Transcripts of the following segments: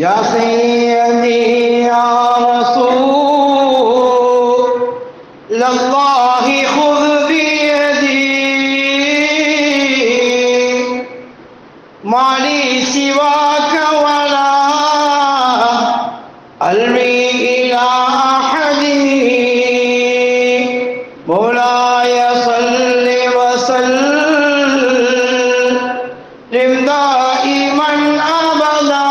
يا سيدي يا رسول الله خذ بيدي ما لي سواك ولا ألوي إلى أحد مولاي صل وسلم دائما أبدا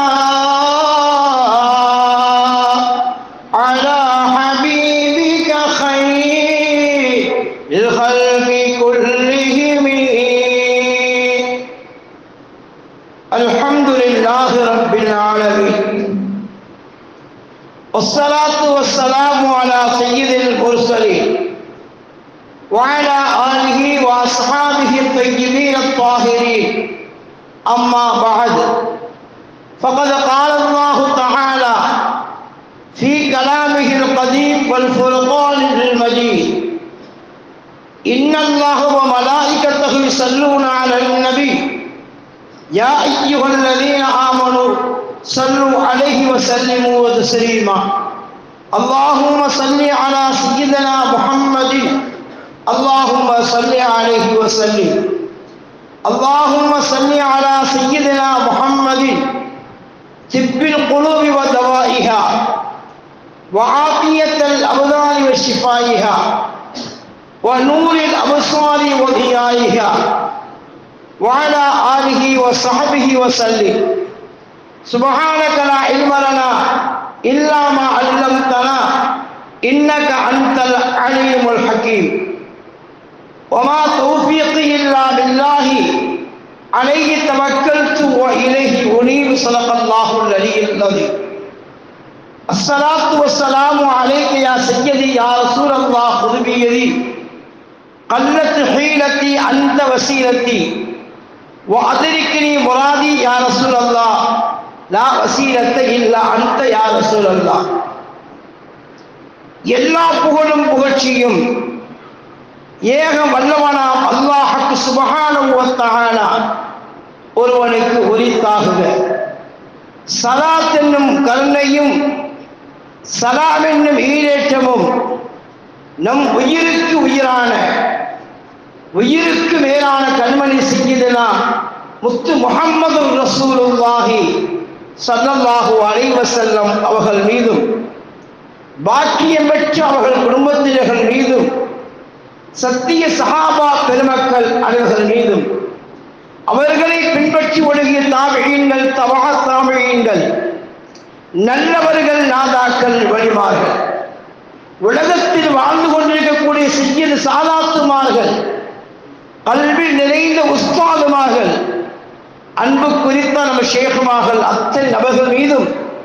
على حبيبك خير الخلق كلهم الحمد لله رب العالمين والصلاة والسلام على سيد المرسلين وعلى آله وأصحابه الطيبين الطاهرين أما بعد فقد قال الله تعالى في كلامه القديم والفرقان المجيد إن الله وملائكته يصلون على النبي يا أيها الذين آمنوا صلوا عليه وسلموا تسليما اللهم صل على سيدنا محمد اللهم صل عليه وسلم اللهم صل على سيدنا محمد طب القلوب ودوائها وعافية الأبدان وشفائها ونور الأبصار وضيائها وعلى آله وصحبه وسلم سبحانك لا علم لنا إلا ما علمتنا إنك أنت العليم الحكيم وما توفيقي إلا بالله عليه توكلت وإليه أنيب صدق الله العلي العظيم الصلاة والسلام عليك يا سيدي يا رسول الله خذ بيدي قلت حيلتي أنت وسيلتي وأدركني مرادي يا رسول الله لا وسيلة إلا أنت يا رسول الله எல்லா புகழும் புகழ்ச்சியும் ஏக வல்லவனாம் அல்லாஹுக்கு சுபகான ஒருவனுக்கு உரித்தாகுக சலாத் என்னும் கருணையும் சலாம் என்னும் ஈரேற்றமும் நம் உயிருக்கு உயிரான உயிருக்கு மேலான கண்மணி செய்தனா முத்து முகம்மது ரசூலுல்லாஹி சல்லல்லாஹு அலைஹி வஸல்லம் அவர்கள் மீதும் பாக்கியம் பெற்ற அவர்கள் குடும்பத்தினர்கள் மீதும் சத்திய சஹாபா பெருமக்கள் அனைவர்கள் மீதும் அவர்களை பின்பற்றி ஒழுகிய தாமிழீன்கள் தவா தாமிழீன்கள் நல்லவர்கள் நாதாக்கள் வழிமார்கள் உலகத்தில் வாழ்ந்து கொண்டிருக்கக்கூடிய சிறியது சாதாத்துமார்கள் கல்வி நிறைந்த உஸ்தாதுமார்கள் அன்பு குறித்த நம்ம ஷேகுமார்கள் அத்தனை நபர்கள் மீதும்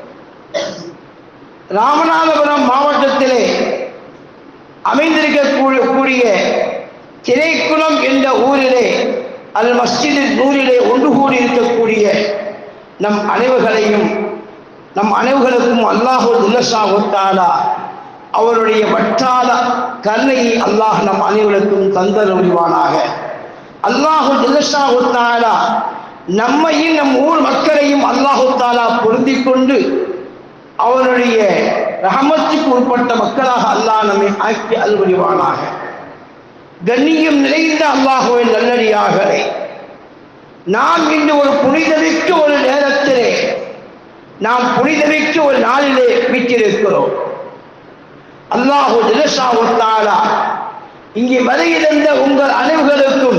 ராமநாதபுரம் மாவட்டத்திலே அமைந்திருக்கக்கூடிய திரைக்குளம் என்ற ஊரிலே அல் மஸ்ஜிது நூரிலே ஒன்று கூடி இருக்கக்கூடிய நம் அனைவர்களையும் நம் அனைவர்களுக்கும் அல்லாஹு துல்லஷாவுத்தாலா அவருடைய வற்றாத கருணையை அல்லாஹ் நம் அனைவருக்கும் தந்தருவானாக அல்லாஹு துல்லஷாவுத்தாலா நம்மையும் நம் ஊர் மக்களையும் அல்லாஹு தாலா பொருந்திக் கொண்டு அவனுடைய ரஹமத்துக்கு உட்பட்ட மக்களாக அல்லாஹ் நம்மை ஆக்கி அல்வழிவானாக கண்ணியம் நிறைந்த அல்லாஹுவின் நல்லடியார்களே நாம் இன்று ஒரு புனிதமிக்க ஒரு நேரத்திலே நாம் புனிதமிக்க ஒரு நாளிலே வீட்டிருக்கிறோம் அல்லாஹு தினசாவுத்தாலா இங்கே வருகிறந்த உங்கள் அனைவர்களுக்கும்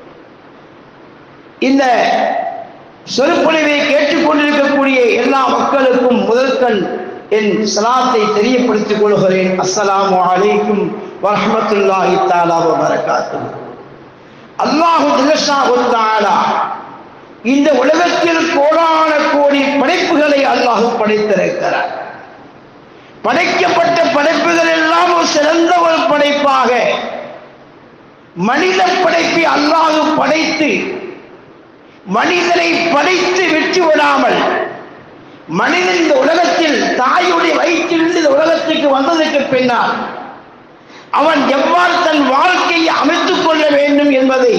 இந்த சொற்பொழிவை கேட்டுக்கொண்டிருக்கக்கூடிய எல்லா மக்களுக்கும் முதற்கண் என் சலாத்தை தெரியப்படுத்திக் கொள்கிறேன் அஸ்ஸலாமு அலைக்கும் வரஹமத்துல்லாஹி தாலா வரகாத்து அல்லாஹு தினஷாஹு தாலா இந்த உலகத்தில் கோடான கோடி படைப்புகளை அல்லாஹ் படைத்திருக்கிறார் படைக்கப்பட்ட படைப்புகள் எல்லாம் ஒரு சிறந்த ஒரு படைப்பாக மனித படைப்பை அல்லாஹ் படைத்து மனிதனை படைத்து வெற்றி விடாமல் மனிதன் இந்த உலகத்தில் தாயுடைய வயிற்றிலிருந்து இந்த உலகத்துக்கு வந்ததற்கு பின்னால் அவன் எவ்வாறு தன் வாழ்க்கையை அமைத்துக் கொள்ள வேண்டும் என்பதை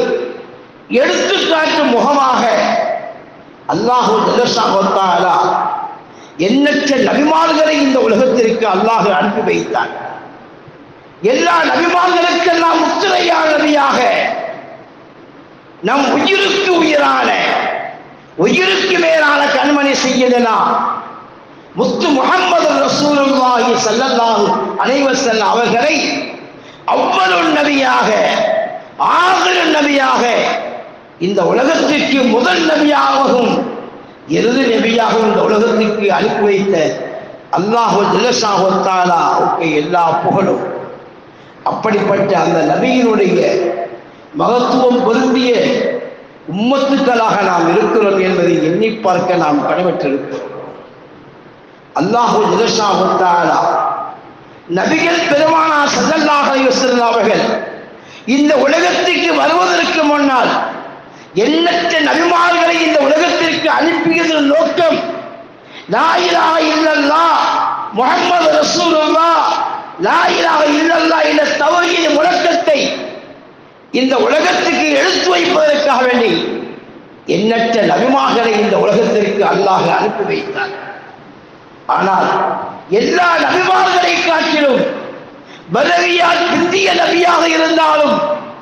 எடுத்துக்காட்டும் முகமாக அல்லாஹு ஜல்லஷாஹு தஆலா எண்ணற்ற நபிமார்களை இந்த உலகத்திற்கு அல்லாஹ் அனுப்பி வைத்தான் எல்லா நபிமார்களுக்கெல்லாம் முத்திரையான நபியாக நம் உயிருக்கு உயிரான உயிருக்கு மேலான கண்மணி செய்யலாம் முத்து முகமது ரசூலுல்லாஹி ஸல்லல்லாஹு அலைஹி வஸல்லம் அவர்களை அவ்வளவு நபியாக ஆகிரு நபியாக இந்த உலகத்திற்கு முதல் நபியாகவும் இறுதி நபியாகவும் இந்த உலகத்திற்கு அனுப்பி வைத்த அல்லாஹு ஜிலசாஹத்தாலாவுக்கு எல்லா புகழும் அப்படிப்பட்ட அந்த நபியினுடைய மகத்துவம் பொருந்திய உம்மத்துக்களாக நாம் இருக்கிறோம் என்பதை எண்ணி பார்க்க நாம் கடமைற்றிருக்கிறோம் அல்லாஹு ஜிலசாஹத்தாலா நபிகள் பெருமானா சல்லல்லாஹு அலைஹி வஸல்லம் அவர்கள் இந்த உலகத்திற்கு வருவதற்கு முன்னால் எண்ணற்ற நபிமார்களை இந்த உலகத்திற்கு அனுப்பியதன் நோக்கம் லாயிலாக இல்லல்லா முகமது ரசூலுல்லா லாயிலாக இல்லல்லா என்ற தவறிய முழக்கத்தை இந்த உலகத்துக்கு எடுத்து வைப்பதற்காக வேண்டி எண்ணற்ற நபிமார்களை இந்த உலகத்திற்கு அல்லாஹ் அனுப்பி வைத்தார் ஆனால் எல்லா நபிமார்களை காட்டிலும் பலவியால் பிந்திய நபியாக இருந்தாலும்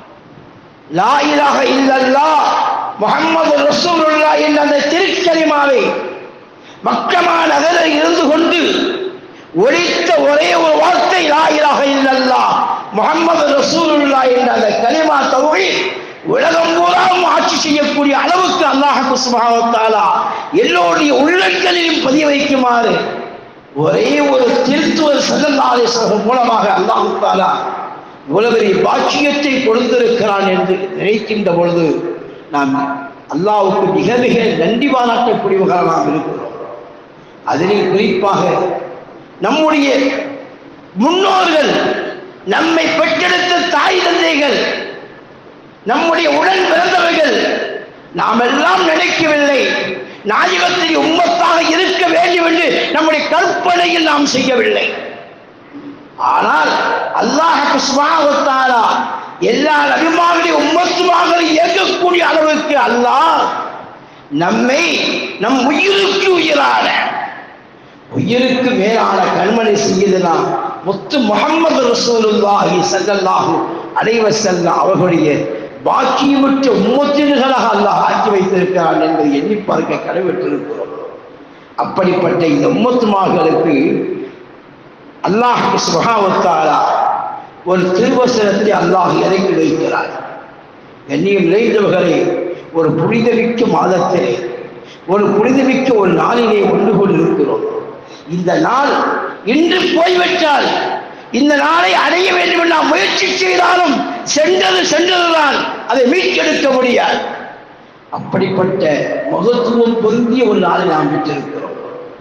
லாயிலாக இல்லல்லா முகமது ரசூலுல்லா என்ற அந்த திருக்கலிமாவை மக்கமா நகரில் இருந்து கொண்டு ஒழித்த ஒரே ஒரு வார்த்தை லாயிலாக இல்லல்லா முகமது ரசூலுல்லா என்ற அந்த கலிமா தௌஹி உலகம் பூராவும் ஆட்சி செய்யக்கூடிய அளவுக்கு அல்லாஹ் சுபாவத்தாலா எல்லோருடைய உள்ளங்களிலும் பதிய வைக்குமாறு ஒரே ஒரு திருத்துவர் சல்லல்லாசகம் மூலமாக அல்லாஹு தாலா இவ்வளவு பெரிய பாக்கியத்தை கொடுத்திருக்கிறான் என்று நினைக்கின்ற பொழுது நாம் அல்லாவுக்கு மிக மிக நன்றி பாராட்டக்கூடியவர்களாக நாம் இருக்கிறோம் அதில் குறிப்பாக நம்முடைய முன்னோர்கள் நம்மை பெற்றெடுத்த தாய் தந்தைகள் நம்முடைய உடன் பிறந்தவர்கள் நாம் எல்லாம் நினைக்கவில்லை நாயகத்தில் உம்மத்தாக இருக்க வேண்டும் என்று நம்முடைய கற்பனையில் நாம் செய்யவில்லை ஆனால் அல்லாஹ் சுபாவத்தாரா எல்லா நபிமாவுடைய உம்மத்துமாக இயக்கக்கூடிய அளவுக்கு அல்லாஹ் நம்மை நம் உயிருக்கு உயிரான உயிருக்கு மேலான கண்மணி செய்யுதுனா முத்து முகமது ரசூலுல்லாஹி ஸல்லல்லாஹு அலைஹி வஸல்லம் அவர்களுடைய பாக்கியமற்ற உம்மத்தினர்களாக அல்லாஹ் ஆக்கி வைத்திருக்கிறான் என்பதை எண்ணி பார்க்க கடமைப்பட்டிருக்கிறோம் அப்படிப்பட்ட இந்த உம்மத்துமார்களுக்கு அல்லாஹ் சுகாவத்தாரா ஒரு திருவசனத்தை அல்லாஹ் இறக்கி வைக்கிறார் கண்ணியம் நிறைந்தவர்களே ஒரு புனிதமிக்க மாதத்திலே ஒரு புனிதமிக்க ஒரு நாளிலே ஒன்று கொண்டிருக்கிறோம் இந்த நாள் இன்று போய்விட்டால் இந்த நாளை அடைய வேண்டும் என்று நாம் முயற்சி செய்தாலும் சென்றது சென்றதுதான் அதை மீட்டெடுக்க முடியாது அப்படிப்பட்ட மகத்துவம் பொருந்திய ஒரு நாளை நாம் பெற்றிருக்கிறோம்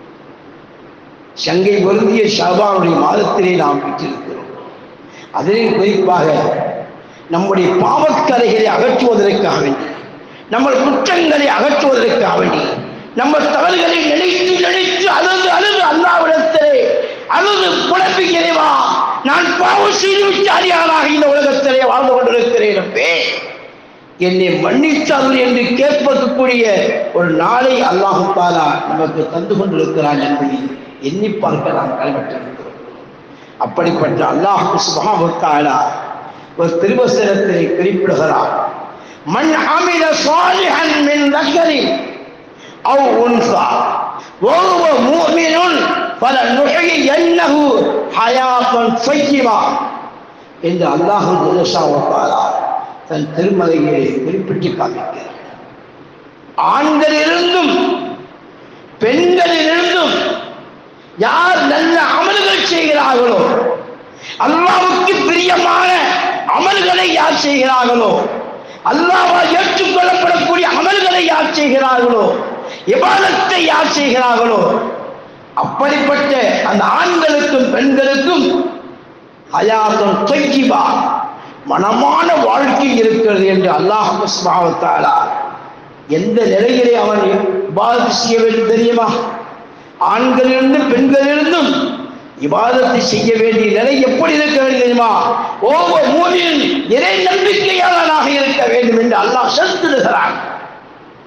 சங்கை பொருந்திய ஷாபானுடைய மாதத்திலே நாம் பெற்றிருக்கிறோம் அதிலே குறிப்பாக நம்முடைய பாவக்கரைகளை அகற்றுவதற்காக வேண்டி நம்ம குற்றங்களை அகற்றுவதற்காக வேண்டி நம்ம தவறுகளை நினைத்து நினைத்து அழுது அழுது அல்லாவிடத்திலே அழுது புலம்புகிறேவா நான் பாவம் செய்து விட்டு அறியாளாக இந்த உலகத்திலே வாழ்ந்து கொண்டிருக்கிறேன் அப்பே என்னை மன்னித்தார்கள் என்று கேட்பதற்குரிய ஒரு நாளை அல்லாஹு தாலா நமக்கு தந்து கொண்டிருக்கிறான் என்பதை எண்ணி பார்க்க நாம் கைவிட்டிருக்கிறோம் அப்படிப்பட்ட அல்லாஹ் சுபாவத்தாலா ஒரு திருவசனத்தை குறிப்பிடுகிறார் மண் அமில சாலிஹன் மின் நகரின் أو أنثى وهو مؤمن فلنحيينه حياة طيبة என்று அல்லாஹு ஜலசாவத்தாரா தன் திருமலையை குறிப்பிட்டு காமிக்கிறார் ஆண்களிலிருந்தும் பெண்களிலிருந்தும் யார் நல்ல அமல்கள் செய்கிறார்களோ அல்லாவுக்கு பிரியமான அமல்களை யார் செய்கிறார்களோ அல்லாவால் ஏற்றுக்கொள்ளப்படக்கூடிய அமல்களை யார் செய்கிறார்களோ இபாதத்தை யார் செய்கிறார்களோ அப்படிப்பட்ட அந்த ஆண்களுக்கும் பெண்களுக்கும் ஹயாத்தும் தொய்கிபா மனமான வாழ்க்கை இருக்கிறது என்று அல்லாஹ் சுபாவத்தாலா எந்த நிலையிலே அவன் இபாதத்து செய்ய வேண்டும் தெரியுமா ஆண்களிலிருந்தும் பெண்களிலிருந்தும் இபாதத்தை செய்ய வேண்டிய நிலை எப்படி இருக்க வேண்டும் தெரியுமா ஒவ்வொரு மூவியும் இறை நம்பிக்கையாளனாக இருக்க வேண்டும் என்று அல்லாஹ் செலுத்துகிறான்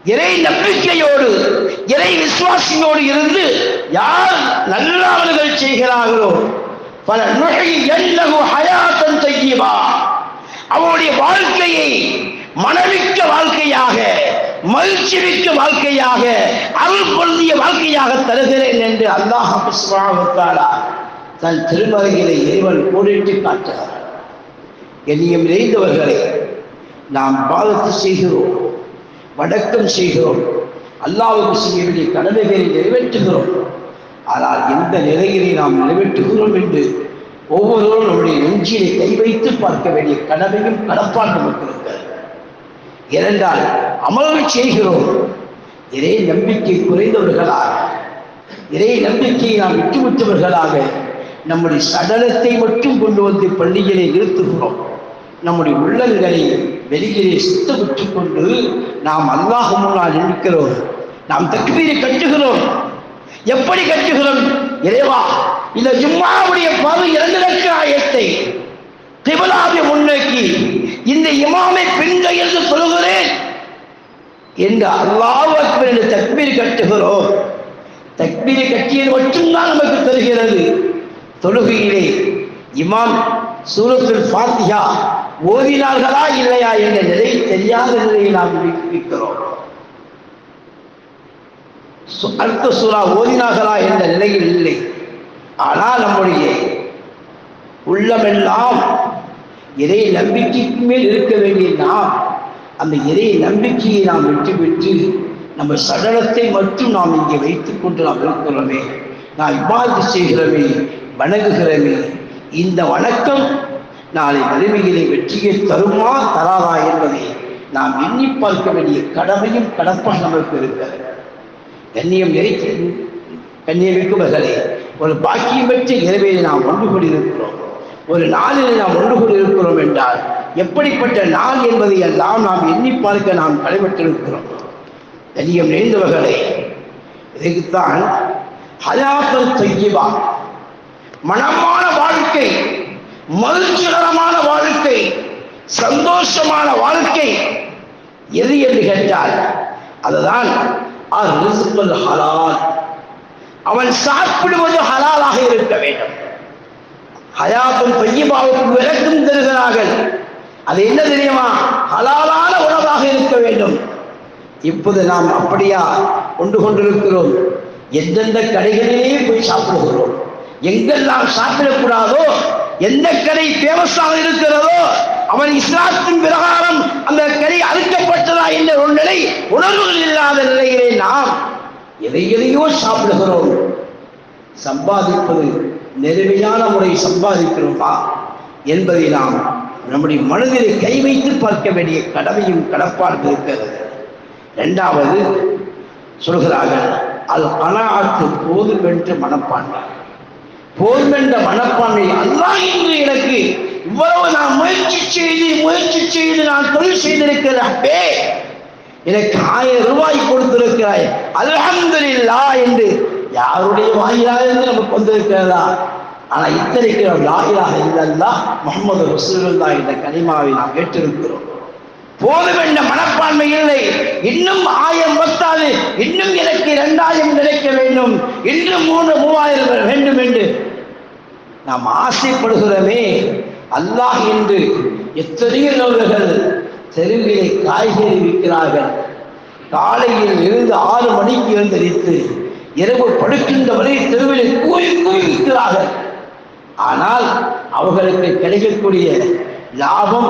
இறை நம்பிக்கையோடு இறை விசுவாசியோடு இருந்து யார் நல்ல அமல்கள் செய்கிறார்களோ பல நுகை எல்லகு ஹயாத்தன் செய்யவா அவருடைய வாழ்க்கையை மனமிக்க வாழ்க்கையாக மகிழ்ச்சிமிக்க வாழ்க்கையாக அருள் பொருந்திய வாழ்க்கையாக தருகிறேன் என்று அல்லாஹ் சுப்ஹானஹு தன் திருமறையிலே இறைவன் கோடிட்டு காட்டுகிறார் எண்ணியம் நிறைந்தவர்களை நாம் பாதத்து செய்கிறோம் வணக்கம் செய்கிறோம் அல்லாவுக்கு செய்ய வேண்டிய கடமைகளை நிறைவேற்றுகிறோம் ஆனால் எந்த நிலையிலே நாம் நிறைவேற்றுகிறோம் என்று ஒவ்வொருவரும் நம்முடைய நெஞ்சிலே கை வைத்து பார்க்க வேண்டிய கடமையும் கடப்பாடு நமக்கு இருக்கிறது இரண்டால் அமல்கள் செய்கிறோம் இறை நம்பிக்கை குறைந்தவர்களாக இறை நம்பிக்கையை நாம் விட்டுவிட்டவர்களாக நம்முடைய சடலத்தை மட்டும் கொண்டு வந்து பள்ளியிலே நிறுத்துகிறோம் நம்முடைய உள்ளங்களை வெளியிலே சுத்தமிட்டுக் கொண்டு நாம் அல்லாஹ் முன்னால் நிற்கிறோம் நாம் தக்பீரை கட்டுகிறோம் எப்படி கட்டுகிறோம் இறைவா இந்த ஜும்மாவுடைய பது இரண்டு லட்ச ஆயத்தை திபலாவை முன்னோக்கி இந்த இமாமை பெண்கள் என்று சொல்கிறேன் என்று அல்லாஹ் அக்பர் என்று தக்பீர் கட்டுகிறோம் தக்பீரை கட்டியது மட்டும்தான் நமக்கு தருகிறது தொழுகையிலே இமாம் சூரத்துல் ஃபாத்திஹா ஓதினார்களா இல்லையா என்ற நிலை தெரியாத நிலையை நாம் இருக்கிறோம் சு- அடுத்த சூறா ஓதினார்களா என்ற நிலையில் இல்லை ஆனால் நம்முடைய உள்ளமெல்லாம் இறை நம்பிக்கைக்கு மேல் இருக்க வேண்டிய நாம் அந்த இறை நம்பிக்கையை நாம் விட்டுவிட்டு நம்ம சடலத்தை மட்டும் நாம் இங்கே வைத்துக் கொண்டு நாம் இருக்கிறோமே நாம் இவ்வாறு செய்கிறோமே வணங்குகிறோமே இந்த வணக்கம் நாளை வலிமையிலே வெற்றியை தருமா தராதா என்பதை நாம் எண்ணி பார்க்க வேண்டிய கடமையும் கடப்பாக நமக்கு இருக்கிறது கண்ணியம் நிறைத்து கண்ணியமிக்கவர்களே ஒரு பாக்கியம் பெற்ற இரவில் நாம் ஒன்று கூடியிருக்கிறோம் ஒரு நாளில் நாம் ஒன்று கூடியிருக்கிறோம் என்றால் எப்படிப்பட்ட நாள் என்பதை எல்லாம் நாம் எண்ணி பார்க்க நாம் கடைபெற்றிருக்கிறோம் கண்ணியம் நிறைந்தவர்களே இதுக்குத்தான் ஹயாத்தல் தொய்யபா மனமான வாழ்க்கை மகிழ்ச்சிகரமான வாழ்க்கை சந்தோஷமான வாழ்க்கை எது என்று கேட்டால் அதுதான் அர் ஹலால் அவன் சாப்பிடுவது ஹலாலாக இருக்க வேண்டும் ஹயாத்தும் பையபாவுக்கு விளக்கம் தருகிறார்கள் அது என்ன தெரியுமா ஹலாலான உணவாக இருக்க வேண்டும் இப்போது நாம் அப்படியா கொண்டு கொண்டிருக்கிறோம் எந்தெந்த கடைகளிலே போய் சாப்பிடுகிறோம் எங்கெல்லாம் சாப்பிடக்கூடாதோ எந்த கடை ஃபேமஸாக இருக்கிறதோ அவன் இஸ்லாத்தின் பிரகாரம் அந்த கடை அறுக்கப்பட்டதா என்ற ஒரு நிலை உணர்வுகள் இல்லாத நிலையிலே நாம் எதை எதையோ சாப்பிடுகிறோம் சம்பாதிப்பது நேர்மையான முறை சம்பாதிக்கிறோமா என்பதை நாம் நம்முடைய மனதிலே கை வைத்து பார்க்க வேண்டிய கடமையும் கடப்பாடு இருக்கிறது இரண்டாவது சொல்கிறார்கள் அது கனாத்து போதும் என்ற மனப்பான்மை போதும் என்ற மனப்பான்மை அல்லாஹ் இன்று எனக்கு இவ்வளவு நான் முயற்சி செய்து முயற்சி செய்து நான் தொழில் செய்திருக்கிறேன் அப்பே எனக்கு ஆயிரம் ரூபாய் கொடுத்திருக்கிறாய் அல்ஹம்துலில்லா என்று யாருடைய வாயிலாக இருந்து நமக்கு வந்திருக்கிறதா ஆனா இத்தனைக்கு லாயிலாக இல்லல்லா முகமது ரசூலுல்லா என்ற கனிமாவை நாம் கேட்டிருக்கிறோம் போதும் என்ற மனப்பான்மை இல்லை இன்னும் ஆயிரம் பத்தாது இன்னும் எனக்கு இரண்டாயிரம் கிடைக்க வேண்டும் இன்னும் மூணு மூவாயிரம் வேண்டும் என்று நாம் ஆசைப்படுகிறோமே அல்லாஹ் என்று எத்தனையோ நபர்கள் தெருவிலே காய்கறி விற்கிறார்கள் காலையில் இருந்து ஆறு மணிக்கு எழுந்தரித்து இரவு படுக்கின்ற வரை தெருவிலே கூறி கூறி விற்கிறார்கள் ஆனால் அவர்களுக்கு கிடைக்கக்கூடிய லாபம்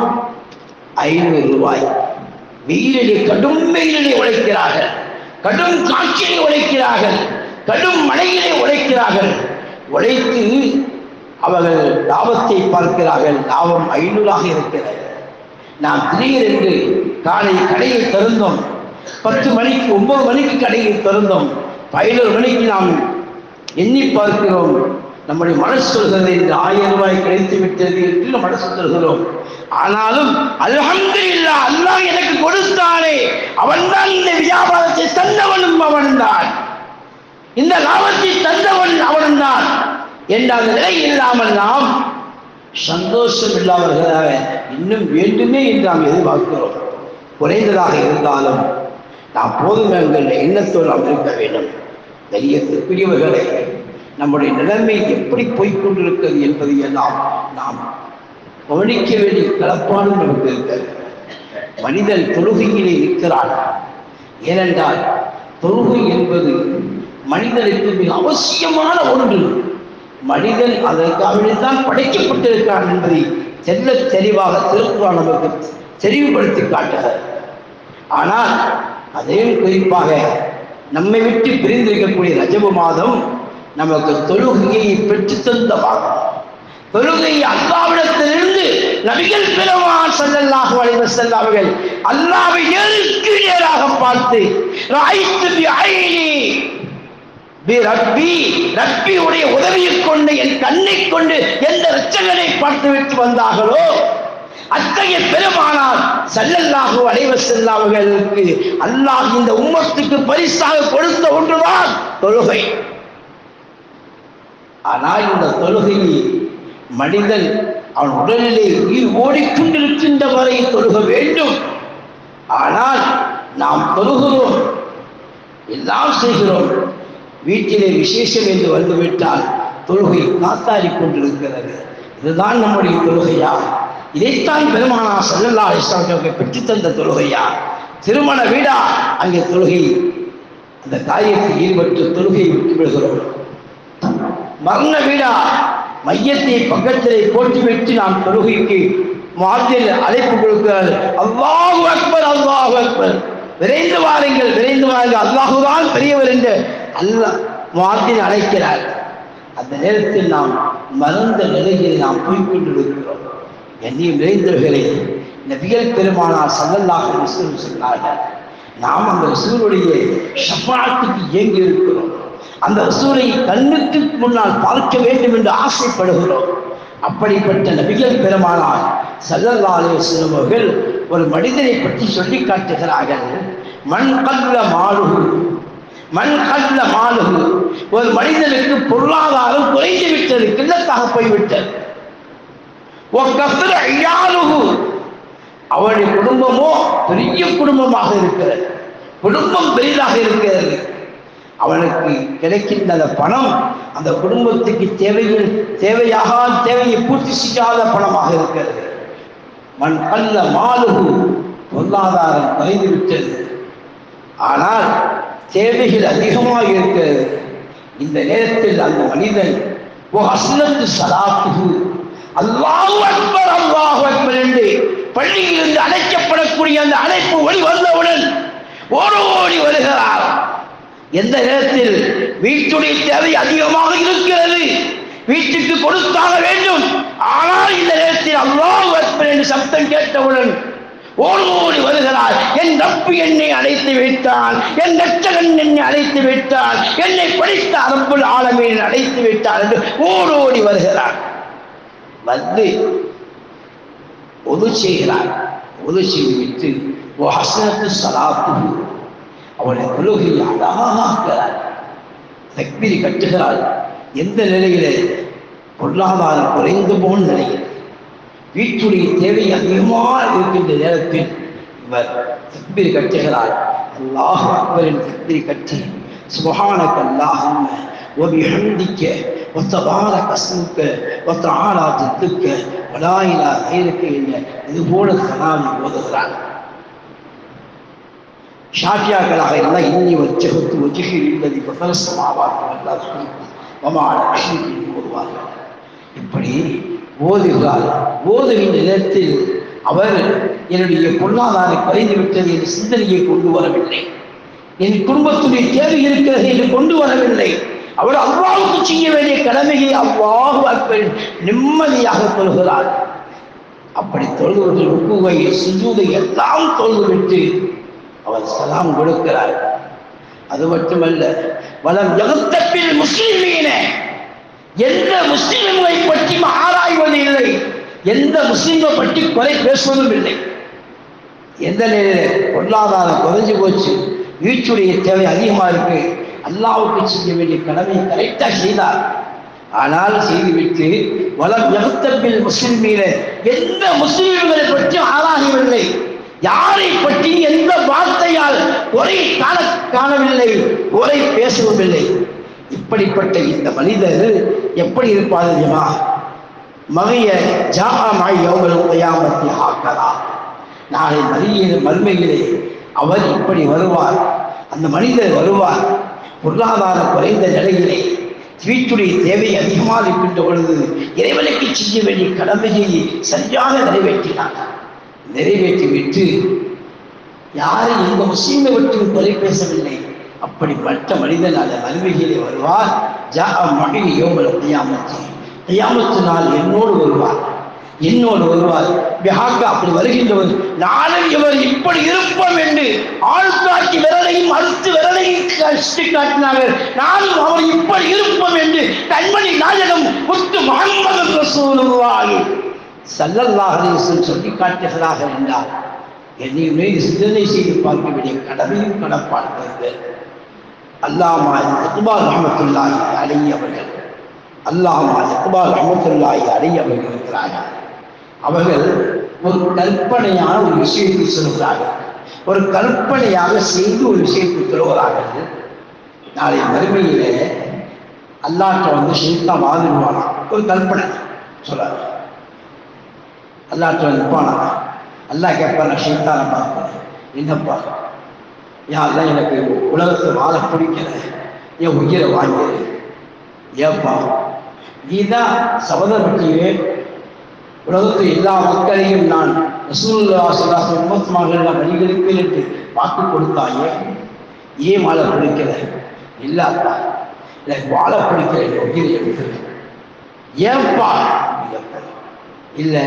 ஐநூறு ரூபாய் வெயிலிலே கடும் வெயிலிலே உழைக்கிறார்கள் கடும் காட்சியிலே உழைக்கிறார்கள் கடும் மழையிலே உழைக்கிறார்கள் உழைத்து அவர்கள் லாபத்தை பார்க்கிறார்கள் லாபம் ஐநூறாக இருக்கிறது நாம் திடீரென்று காலை கடையை திறந்தோம் பத்து மணிக்கு ஒன்பது மணிக்கு கடையை திறந்தோம் பதினோரு மணிக்கு நாம் எண்ணி பார்க்கிறோம் நம்முடைய மனசு சொல்கிறது இந்த ஆயிரம் ரூபாய் கிடைத்து விட்டது என்று நம் மனசு சொல்கிறோம் ஆனாலும் அல்ஹம்துலில்லா அல்லாஹ் எனக்கு கொடுத்தானே அவன்தான் இந்த வியாபாரத்தை தந்தவனும் அவன்தான் இந்த லாபத்தை தந்தவன் அவன்தான் என்ற அந்த நிலை இல்லாமல் நாம் சந்தோஷம் இல்லாதவர்களாக இன்னும் வேண்டுமே என்று நாம் எதிர்பார்க்கிறோம் குறைந்ததாக இருந்தாலும் நாம் போதும் என்கின்ற எண்ணத்தோடு நாம் இருக்க வேண்டும் பெரியவர்களை நம்முடைய நிலைமை எப்படி போய்கொண்டிருக்கிறது என்பதை எல்லாம் நாம் கவனிக்க வேண்டிய கலப்பாடு நமக்கு இருக்கிறது மனிதன் தொழுகையிலே நிற்கிறான் ஏனென்றால் தொழுகை என்பது மனிதனுக்கு மிக அவசியமான ஒன்று மனிதன் அதற்காகத்தான் படைக்கப்பட்டிருக்கிறான் என்பதை தெல்ல தெளிவாக திருக்குறான் நமக்கு தெளிவுபடுத்தி காட்டுகிறது ஆனால் அதையும் குறிப்பாக நம்மை விட்டு பிரிந்திருக்கக்கூடிய ரஜபு மாதம் நமக்கு தொழுகையை பெற்று தந்த மாதம் தொழுகை அல்லாவிடத்திலிருந்து நபிகள் பெருமான் ஸல்லல்லாஹு அலைஹி வஸல்லம் அவர்கள் அல்லாஹ்வை நேருக்கு நேராக பார்த்து ராய்த்து பி ஐனி பி ரப்பி ரப்பியுடைய உதவியை கொண்டு என் கண்ணை கொண்டு எந்த ரச்சகனை பார்த்து விட்டு வந்தார்களோ அத்தகைய பெருமானார் சல்லல்லாஹு அலைஹி வஸல்லம் அவர்களுக்கு அல்லாஹ் இந்த உம்மத்துக்கு பரிசாக கொடுத்த ஒன்றுதான் தொழுகை ஆனால் இந்த தொழுகையை மனிதன் அவன் உடலிலே உயிர் ஓடிக்கொண்டிருக்கின்ற வரை தொழுக வேண்டும் ஆனால் நாம் தொழுகிறோம் எல்லாம் செய்கிறோம் வீட்டிலே விசேஷம் என்று வந்துவிட்டால் தொழுகை காத்தாடி கொண்டிருக்கிறது இதுதான் நம்முடைய தொழுகையா இதைத்தான் பெருமானா சல்லல்லா இஸ்லாமிய பெற்றுத்தந்த தொழுகையா திருமண வீடா அங்கே தொழுகை அந்த காரியத்தில் ஈடுபட்டு தொழுகையை விட்டு விடுகிறோம் மரண வீடா மையத்தை பக்கத்திலே போட்டுவிட்டு நாம் தொழுகைக்கு மாற்றில் அழைப்பு கொடுக்கிறார் அல்லாஹு அக்பர் அல்லாஹு அக்பர் விரைந்து வாருங்கள் விரைந்து வாருங்கள் அல்லாஹுதான் பெரியவர் என்று அல்லாஹ் மாற்றில் அழைக்கிறார் அந்த நேரத்தில் நாம் மறந்த நிலையில் நாம் போய்கொண்டிருக்கிறோம் என்னையும் விரைந்தவர்களே நபிகள் பெருமானார் சல்லல்லாஹு அலைஹி வஸல்லம் சொன்னார்கள் நாம் அந்த ரசூலுடைய ஷஃபாத்துக்கு ஏங்கி இருக்கிறோம் அந்த ரசூலை கண்ணுக்கு முன்னால் பார்க்க வேண்டும் என்று ஆசைப்படுகிறோம் அப்படிப்பட்ட நபிகள் பெருமானார் சல்லல்லா அலையம் அவர்கள் ஒரு மனிதனை பற்றி சொல்லி காட்டுகிறார்கள் மண் கல்ல மாலுகு மண் கல்ல மாலுகு ஒரு மனிதனுக்கு பொருளாதாரம் குறைந்து விட்டது கிள்ளத்தாக போய்விட்டது அவனுடைய குடும்பமோ பெரிய குடும்பமாக இருக்கிறது குடும்பம் பெரிதாக இருக்கிறது அவனுக்கு கிடைக்கின்ற அந்த பணம் அந்த குடும்பத்துக்கு தேவைகள் தேவையாக தேவையை பூர்த்தி செய்யாத பணமாக இருக்கிறது மண் கல்ல மாலுகு பொருளாதாரம் குறைந்து விட்டது ஆனால் தேவைகள் அதிகமாக இருக்கிறது இந்த நேரத்தில் அந்த மனிதன் ஓ அஸ்லத்து சலாத்துகு அல்லாஹு அக்பர் அல்லாஹு அக்பர் என்று பள்ளியிலிருந்து அழைக்கப்படக்கூடிய அந்த அழைப்பு ஒளி வந்தவுடன் ஓடி ஓடி வருகிறார் எந்த நேரத்தில் வீட்டுடைய தேவை அதிகமாக இருக்கிறது வீட்டுக்கு கொடுத்தாக வேண்டும் ஆனால் இந்த நேரத்தில் அல்லாஹ் அக்பர் என்று சப்தம் கேட்டவுடன் ஓடி ஓடி வருகிறார் என் ரப்பு என்னை அழைத்து விட்டான் என் ரட்சகன் என்னை அழைத்து விட்டான் என்னை படித்த அரப்புள் ஆலமீன் அழைத்து விட்டான் என்று ஓடி ஓடி வருகிறார் வந்து ஒது செய்கிறார் ஒது செய்துவிட்டு ஓ ஹசனத்து சலாத்து அவனை தொழுகை அழகாக்கிறார் தக்பீர் கட்டுகிறார் எந்த நிலையிலே பொருளாதாரம் குறைந்து போன நிலையில் வீட்டுடைய தேவை அதிகமாக இருக்கின்ற நேரத்தில் இவர் தக்பீர் கட்டுகிறார் அல்லாஹ் அக்பரின் தக்பீர் கட்டி சுபஹானக அல்லாஹும்ம وبحمدك وتبارك اسمك وتعالى جدك ولا اله غيرك என்ற இது போல சலாமி ஓதுகிறார் ஷாஃபியாக்களாக இருந்தால் இன்னி வச்சகத்து வஜிகி இல்லதி பதரசமாவார் வமான அஷ்மிக்கு ஓதுவார்கள் இப்படி ஓதுகிறார் ஓதுகின்ற நேரத்தில் அவர் என்னுடைய பொருளாதாரம் குறைந்து விட்டது என்ற சிந்தனையை கொண்டு வரவில்லை என் குடும்பத்துடைய தேவை இருக்கிறது என்று கொண்டு வரவில்லை அவர் அவ்வாவுக்கு செய்ய வேண்டிய கடமையை அவ்வாறு அற்பள் நிம்மதியாக தொழுகிறார் அப்படி தொழுவது ருக்குவை சுஜூதை எல்லாம் தொழுதுவிட்டு அவர் சலாம் கொடுக்கிறார் அது மட்டுமல்ல வளம் ஜகத்தப்பில் முஸ்லிமீன எந்த முஸ்லிம்களை பற்றி ஆராய்வது இல்லை எந்த முஸ்லிமை பற்றி குறை பேசுவதும் இல்லை எந்த நிலையில பொருளாதாரம் குறைஞ்சு போச்சு வீட்டுடைய தேவை அதிகமாக இருக்கு அல்லாவுக்கு செய்ய வேண்டிய கடமையை கரெக்டாக செய்தார் ஆனால் செய்துவிட்டு வளம் ஜகத்தப்பில் முஸ்லிம் மீத எந்த முஸ்லிம்களை பற்றி ஆராயவில்லை யாரை பற்றி எந்த வார்த்தையால் குறை காண காணவில்லை குறை பேசவும் இல்லை இப்படிப்பட்ட இந்த மனிதர் எப்படி இருப்பார் தெரியுமா மகைய ஜாமாய் யோகலும் கயாமத்தி ஆக்கலா நாளை மறிய மறுமையிலே அவர் இப்படி வருவார் அந்த மனிதர் வருவார் பொருளாதார குறைந்த நிலையிலே வீட்டுடைய தேவை அதிகமாக இருக்கின்ற பொழுது இறைவனுக்கு செய்ய வேண்டிய கடமையை சரியாக நிறைவேற்றினார் நிறைவேற்றிவிட்டு யாரும் எந்த முஸ்லீமை விட்டு குறை பேசவில்லை அப்படிப்பட்ட மனிதன் அந்த மறுமையிலே வருவார் ஜா மகிழ் யோகல கையாமத்து கையாமத்து நாள் என்னோடு வருவார் என்னோடு வருவார் பிஹாக்கா அப்படி வருகின்றவர் நானும் இவர் இப்படி இருப்போம் என்று ஆள் காட்டி விரலையும் அறுத்து விரலையும் கஷ்டி காட்டினார்கள் நானும் அவர் இப்படி இருப்போம் என்று கண்மணி நாயகம் முத்து முகமது ரசூலுல்லாஹி ஸல்லல்லாஹு அலைஹி வஸல்லம் சொல்லி காட்டுகிறார்கள் என்றார் என்னையுமே சிந்தனை செய்து பார்க்க வேண்டிய கடமையும் கடப்பாடுகிறது அல்லாமா இக்பால் ரஹமத்துல்லாஹி அலைஹி அவர்கள் அல்லாமா இக்பால் ரஹமத்துல்லாஹி அலைஹி அவர்கள் இருக்கிறார்கள் அவர்கள் ஒரு கற்பனையான ஒரு விஷயத்தை சொல்கிறார்கள் ஒரு கற்பனையாக செய்து ஒரு விஷயத்தை சொல்கிறார்கள் நாளை மறுமையிலே அல்லாட்ட வந்து ஷெய்தான் வாதிடுவானாம் ஒரு கற்பனை சொல்றாரு அல்லாட்ட வந்து நிற்பானா அல்லாஹ் கேட்பான் நான் ஷெய்தானை பார்ப்பேன் என்னப்பா யாரெல்லாம் எனக்கு உலகத்தை வாழ பிடிக்கல என் உயிரை வாங்கிடு ஏப்பா நீதான் சபதப்பட்டியே உலகத்தில் எல்லா மக்களையும் நான் ரசூல்லா சலாஸ் உம்மத் மகள் நான் வழிகளிப்பேன் என்று வாக்கு கொடுத்தாயே ஏன் வாழ பிடிக்கல இல்லாப்பா எனக்கு வாழ பிடிக்கல என் உயிரை எடுக்கல ஏன்பா இல்லை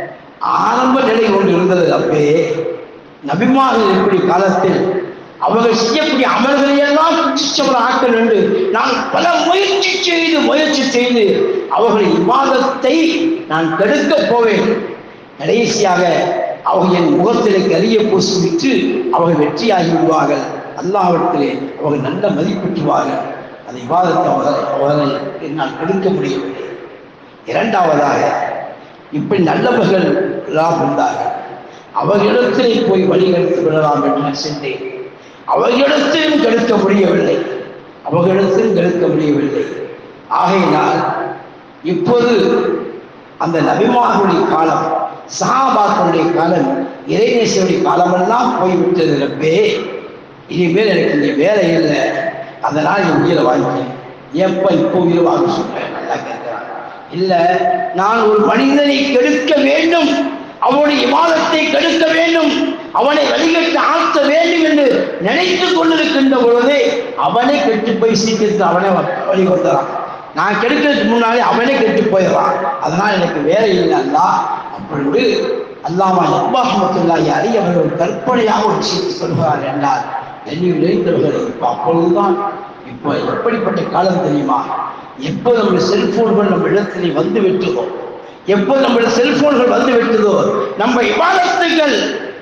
ஆரம்ப நிலை ஒன்று இருந்தது அப்பே நபிமார்கள் எப்படி காலத்தில் அவர்கள் செய்யக்கூடிய அமல்களை எல்லாம் குச்சிச்சவர் ஆக்கள் என்று நான் பல முயற்சி செய்து முயற்சி செய்து அவர்கள் விவாதத்தை நான் கெடுக்க போவேன் கடைசியாக அவர்கள் என் முகத்திலே கரிய பூசிவிட்டு அவர்கள் வெற்றியாகி விடுவார்கள் அல்லாவிடத்திலே அவர்கள் நல்ல மதிப்பீட்டுவார்கள் அந்த விவாதத்தை அவர்கள் அவர்களை என்னால் கெடுக்க முடியவில்லை இரண்டாவதாக இப்படி நல்லவர்கள் எல்லாம் இருந்தார்கள் அவர்களிடத்திலே போய் வழிகெடுத்து விடலாம் என்று நான் சென்றேன் அவர்களிடத்திலும் கெடுக்க முடியவில்லை அவர்களிடத்திலும் கெடுக்க முடியவில்லை ஆகையினால் இப்போது அந்த நபிமார்களுடைய காலம் சஹாபாக்களுடைய காலம் இறைநேசருடைய காலமெல்லாம் போய்விட்டது ரப்பே இனிமேல் எனக்கு இங்கே வேலை இல்லை அதனால் என் உயிரை வாங்கிட்டேன் எப்போ இப்போ உயிரை வாங்க சொல்றேன் நல்லா கேட்கிறான் இல்லை நான் ஒரு மனிதனை கெடுக்க வேண்டும் அவனுடைய விவாதத்தை கெடுக்க வேண்டும் அவனை வழிகட்டு ஆழ்த்த வேண்டும் என்று நினைத்துக் கொண்டிருக்கின்ற பொழுதே அவனை கெட்டு போய் சீக்கிரத்தில் அவனை வழி கொண்டுறான் நான் கெடுக்கிறதுக்கு முன்னாலே அவனே கெட்டு போயிடுறான் அதனால் எனக்கு வேற இல்லை அல்லா அப்பொழுது அல்லாமா அப்பாஹமத்துல்லாஹி அலி அவர்கள் ஒரு கற்பனையாக ஒரு விஷயத்தை சொல்கிறார் என்றால் என்னையும் நினைத்தவர்கள் இப்போ அப்பொழுதுதான் இப்போ எப்படிப்பட்ட காலம் தெரியுமா எப்போ நம்ம செல்போன்கள் நம்ம இடத்திலே வந்து விட்டதோ எப்போ நம்ம செல்போன்கள் வந்து விட்டதோ நம்ம இபாதத்துகள்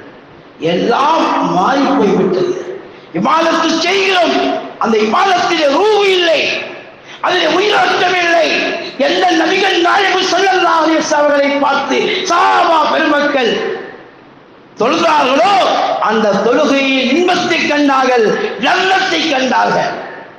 எல்லாம் மாறி போய்விட்டது இபாதத்து செய்கிறோம் அந்த இபாதத்திலே ரூபு இல்லை அதில் உயிரோட்டம் இல்லை எந்த நபிகள் நாயகம் சொல்லலாம் அவர்களை பார்த்து சாபா பெருமக்கள் தொழுதார்களோ அந்த தொழுகையில் இன்பத்தை கண்டார்கள் நல்லத்தை கண்டார்கள்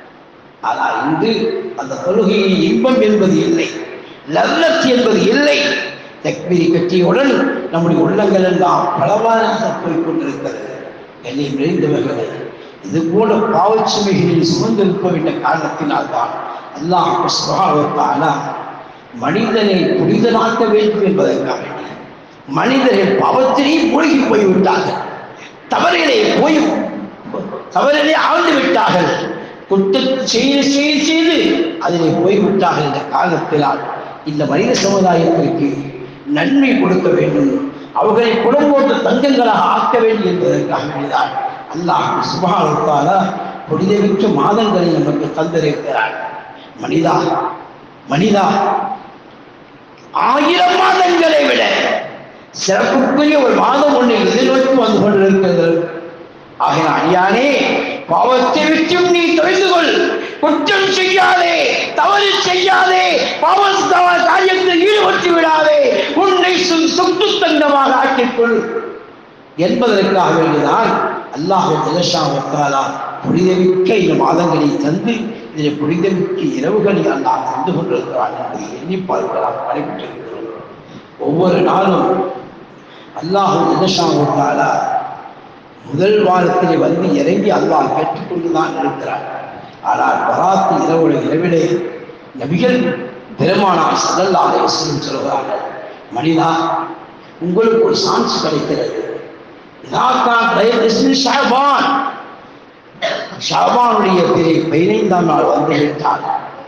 ஆனால் இன்று அந்த தொழுகையில் இன்பம் என்பது இல்லை லல்லத் என்பது இல்லை தக்பீரி கட்டியுடன் நம்முடைய உள்ளங்கள் எல்லாம் பலவாறாக போய் கொண்டிருக்கிறது என்னை நிறைந்தவர்களே இது போல பாவச்சுமைகளில் சுமந்திருக்க வேண்டிய காரணத்தினால் தான் அல்லாஹ் சுகாவத்தான மனிதனை புனிதனாக்க வேண்டும் என்பதற்காக வேண்டி மனிதர்கள் பாவத்திலே மூழ்கி போய்விட்டார்கள் தவறிலே போய் தவறிலே ஆழ்ந்து விட்டார்கள் குற்றத்தை செய்து செய்து செய்து அதிலே போய்விட்டார்கள் என்ற காரணத்தினால் இந்த மனித சமுதாயத்திற்கு நன்மை கொடுக்க வேண்டும் அவர்களை குடும்போட்டு தங்கங்களாக ஆக்க வேண்டும் என்பதற்காக வேண்டிதான் அல்லாஹ் சுபாவத்தால புனிதமிக்க மாதங்களை நமக்கு தந்திருக்கிறார் மனிதா மனிதா ஆயிரம் மாதங்களை விட சிறப்புக்குரிய ஒரு மாதம் ஒன்று எதிர்நோக்கி வந்து கொண்டிருக்கிறது ஆகிய அடியானே பாவத்தை விட்டும் நீ தெரிந்து கொள் குற்றம் செய்யாதே தவறு செய்யாதே பாவ காரியத்தில் ஈடுபட்டு விடாதே உன்னை சொத்து தங்கமாக ஆக்கிக்கொள் என்பதற்காக வேண்டிதான் அல்லாஹ் ஜலஷாவத்தாலா புனிதமிக்க இந்த மாதங்களை தந்து இதில் புனிதமிக்க இரவுகளை அல்லாஹ் தந்து கொண்டிருக்கிறான் என்பதை எண்ணி பார்க்கலாம் நடைபெற்றிருக்கிறோம் ஒவ்வொரு நாளும் அல்லாஹ் ஜலஷாவத்தாலா முதல் வாரத்திலே வந்து இறங்கி அல்லாஹ் கேட்டுக்கொண்டுதான் இருக்கிறார் ஆனால் பராத்து இரவுடைய இரவிலே நபிகள் பெருமானார் சல்லல்லாஹு அலைஹி வஸல்லம் சொல்கிறார்கள் மனிதா உங்களுக்கு ஒரு சான்ஸ் கிடைக்கிறது இதாக்கான் தயவு ஷாபான் ஷாபானுடைய பிறை பதினைந்தாம் நாள் வந்து விட்டால்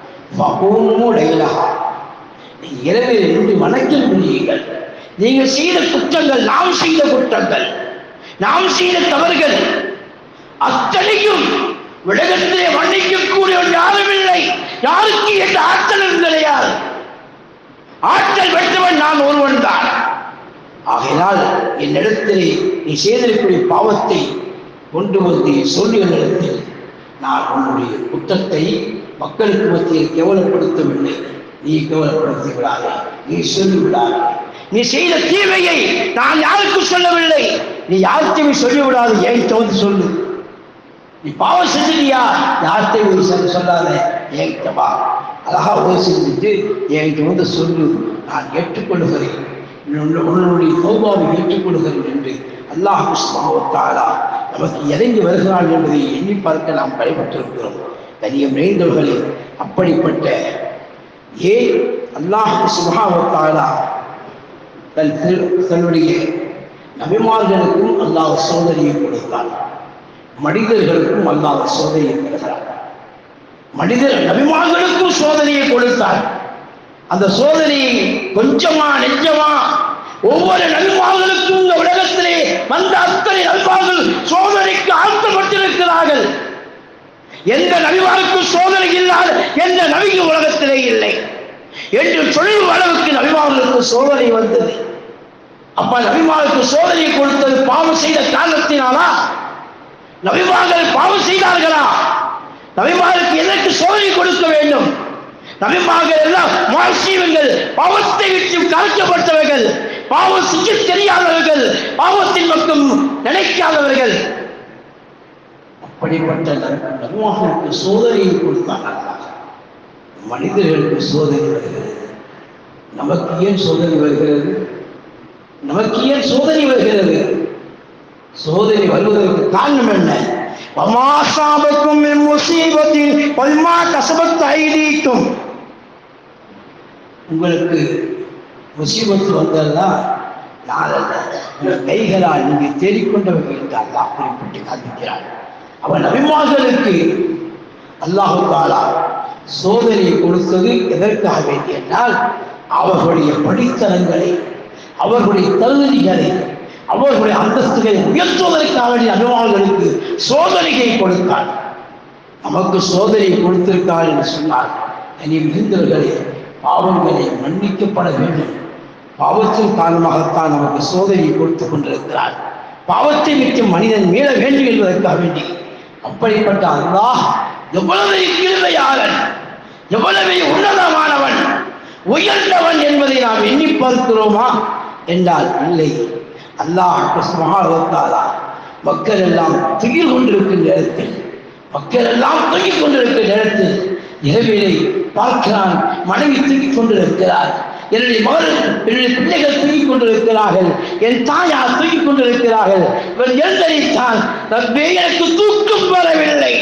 லைலஹா நீங்க இரவில் இருந்து வணக்கம் புரியுங்கள் நீங்கள் செய்த குற்றங்கள் நாம் செய்த குற்றங்கள் நாம் செய்த தவறுகள் அத்தனையும் உலகத்திலே மன்னிக்கக்கூடியவன் யாரும் இல்லை யாருக்கு எந்த ஆற்றலும் கிடையாது ஆற்றல் பெற்றவன் நான் ஒருவன் தான் ஆகையினால் என்னிடத்திலே நீ செய்திருக்கக்கூடிய பாவத்தை கொண்டு வந்து சொல்லி என்னிடத்தில் நான் உன்னுடைய குற்றத்தை மக்களுக்கு மத்தியில் கேவலப்படுத்தவில்லை நீ கேவலப்படுத்தி விடாதே நீ சொல்லி விடாதே நீ செய்த தீமையை நான் யாருக்கும் சொல்லவில்லை நீ யார்கிட்டையும் சொல்லிவிடாது என்கிட்ட வந்து சொல்லு நீ பாவம் செஞ்சிட்டியா யார்கிட்டையும் ஒரு சொல்ல சொல்லாத என்கிட்ட வா அழகா உதவி செஞ்சுட்டு என்கிட்ட வந்து சொல்லு நான் ஏற்றுக்கொள்கிறேன் உன்னுடைய உன்னுடைய தௌபாவை ஏற்றுக்கொள்கிறேன் என்று அல்லாஹ் சுபாவத்தாலா நமக்கு இறங்கி வருகிறான் என்பதை எண்ணி பார்க்க நாம் கடைபெற்றிருக்கிறோம் கனியம் நிறைந்தவர்களே அப்படிப்பட்ட ஏன் அல்லாஹ் சுபாவத்தாலா தன் திரு- தன்னுடைய நபிமார்களுக்கும் அல்லாஹ் சோதனையை கொடுத்தான் மனிதர்களுக்கும் அல்லாஹ் சோதனையை கொடுக்கிறார் மனிதர் நபிமார்களுக்கும் சோதனையை கொடுத்தார் அந்த சோதனையை கொஞ்சமா நெஞ்சமா ஒவ்வொரு நபிமார்களுக்கும் இந்த உலகத்திலே வந்த அத்தனை நபிமார்கள் சோதனைக்கு ஆழ்த்தப்பட்டிருக்கிறார்கள் எந்த நபிமாருக்கும் சோதனை இல்லாத எந்த நபிக்கு உலகத்திலே இல்லை என்று சொல்லும் அளவுக்கு நபிமார்களுக்கு சோதனை வந்தது அப்ப நபிமாருக்கு சோதனை கொடுத்தது பாவம் செய்த காரணத்தினாலா நபிமார்கள் பாவம் செய்தார்களா நபிமாருக்கு எதற்கு சோதனை கொடுக்க வேண்டும் நபிமார்கள் எல்லாம் மாசிவங்கள் பாவத்தை விட்டு கலைக்கப்பட்டவர்கள் பாவம் செய்ய தெரியாதவர்கள் பாவத்தின் பக்கம் நினைக்காதவர்கள் அப்படிப்பட்ட நபிமார்களுக்கு சோதனையை கொடுத்தாங்க அல்லாஹ். மனிதர்களுக்கு சோதனை வருகிறது நமக்கு ஏன் சோதனை வருகிறது நமக்கு ஏன் சோதனை வருகிறது சோதனை வருவதற்கு காரணம் என்ன வமாசாபக்கும் மின் முசீபத்தின் பல்மா கசபத் ஐதீக்கும் உங்களுக்கு முசீபத்து வந்ததா நாளல்ல உங்கள் கைகளால் நீங்கள் தேடிக்கொண்டவர்கள் என்று அல்லாஹ் குறிப்பிட்டு காண்பிக்கிறார் அவன் அபிமார்களுக்கு அல்லாஹு தாலா சோதனையை கொடுத்தது எதற்காக வேண்டி என்றால் அவர்களுடைய படித்தனங்களை அவர்களுடைய தகுதிகளை அவர்களுடைய அந்தஸ்துகளை உயர்த்துவதற்காக வேண்டிய அபிமானங்களுக்கு சோதனையை கொடுத்தார் நமக்கு சோதனை கொடுத்திருக்கார் என்று சொன்னார் இனி மிகுந்தவர்களே பாவங்களை மன்னிக்கப்பட வேண்டும் பாவத்தின் காரணமாகத்தான் நமக்கு சோதனையை கொடுத்து கொண்டிருக்கிறார் பாவத்தை விட்டு மனிதன் மீள வேண்டும் என்பதற்காக வேண்டி அப்படிப்பட்ட அல்லாஹ் எவ்வளவு கிருமையாளன் எவ்வளவு உன்னதமானவன் உயர்ந்தவன் என்பதை நாம் எண்ணி பார்க்கிறோமா என்றால் இல்லை அல்லாஹ் மகாலோத்தாலா மக்கள் எல்லாம் துயில் கொண்டிருக்கும் நேரத்தில் மக்கள் எல்லாம் தூங்கிக் கொண்டிருக்கும் நேரத்தில் இரவிலே பார்க்கிறான் மனைவி தூங்கிக் கொண்டிருக்கிறார் என்னுடைய மகள் என்னுடைய பிள்ளைகள் தூங்கிக் கொண்டிருக்கிறார்கள் என் தாயார் தூங்கிக் கொண்டிருக்கிறார்கள் இவன் எழுந்தரித்தான் ரப்பே எனக்கு தூக்கம் வரவில்லை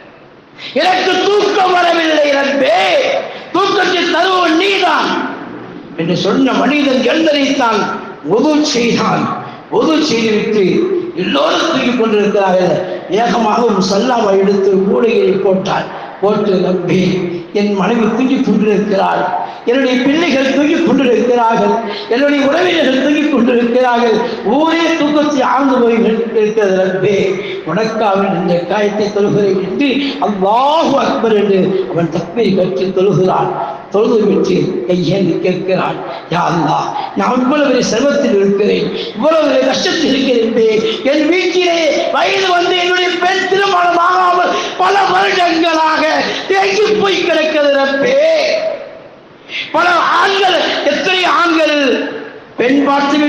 எனக்கு தூக்கம் வரவில்லை ரப்பே தூக்கத்தை தருவன் நீதான் என்று சொன்ன மனிதன் எழுந்தரித்தான் உது செய்தான் உது செய்துவிட்டு எல்லோரும் தூக்கிக் கொண்டிருக்கிறார்கள் ஏகமாக ஒரு சல்லாவை எடுத்து கூடையை போட்டார் போட்டு நம்பி என் மனைவி தூங்கிக் கொண்டிருக்கிறாள் என்னுடைய பிள்ளைகள் தூங்கிக் கொண்டிருக்கிறார்கள் என்னுடைய உறவினர்கள் தூங்கிக் கொண்டிருக்கிறார்கள் ஊரே தூக்கத்தை ஆழ்ந்து போய் இருக்கிறது நம்பே உனக்காக இந்த காயத்தை தொழுகிறேன் என்று அல்லாஹு அக்பர் என்று அவன் தப்பை கற்று தொழுகிறான் தொழுது விட்டு கையேந்தி கேட்கிறான் யா அல்லாஹ் நான் இவ்வளவு பெரிய செல்வத்தில் இருக்கிறேன் இவ்வளவு பெரிய கஷ்டத்தில் இருக்கிறேன் என் வீட்டிலே வயது வந்து என்னுடைய பெண் திருமணம் ஆகாமல் பல வருடங்களாக தேங்கி போய் கிடக்கிறது ரப்பே பல ஆண்கள் எத்தனை ஆண்கள் பெண் பார்த்து விட்டு என் மகன்